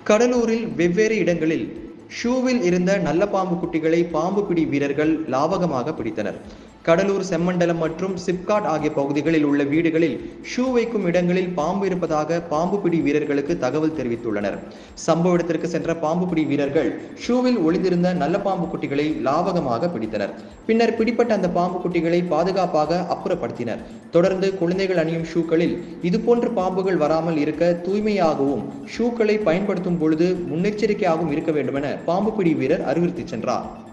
கடலூரில் வெவ்வேறு இடங்களில் ஷூவில் இருந்த நல்ல பாம்பு குட்டிகளை பாம்பு பிடி வீரர்கள் லாவகமாக பிடித்தனர் கடலூர் செம்மண்டலம் மற்றும் சிப்காட் ஆகிய பகுதிகளில் உள்ள வீடுகளில் ஷூ வைக்கும் இடங்களில் பாம்பு இருப்பதாக பாம்பு பிடி வீரர்களுக்கு தகவல் தெரிவித்துள்ளனர் சம்பவ இடத்திற்கு சென்ற பாம்பு பிடி வீரர்கள் ஷூவில் ஒளிந்திருந்த நல்ல பாம்பு குட்டிகளை லாவகமாக பிடித்தனர் பின்னர் பிடிப்பட்ட அந்த பாம்பு குட்டிகளை பாதுகாப்பாக அப்புறப்படுத்தினர் தொடர்ந்து குழந்தைகள் அணியும் ஷூக்களில் இதுபோன்ற பாம்புகள் வராமல் இருக்க தூய்மையாகவும் ஷூக்களை பயன்படுத்தும் பொழுது முன்னெச்சரிக்கையாகவும் இருக்க வேண்டுமென பாம்பு பிடி வீரர் அறிவுறுத்தி சென்றார்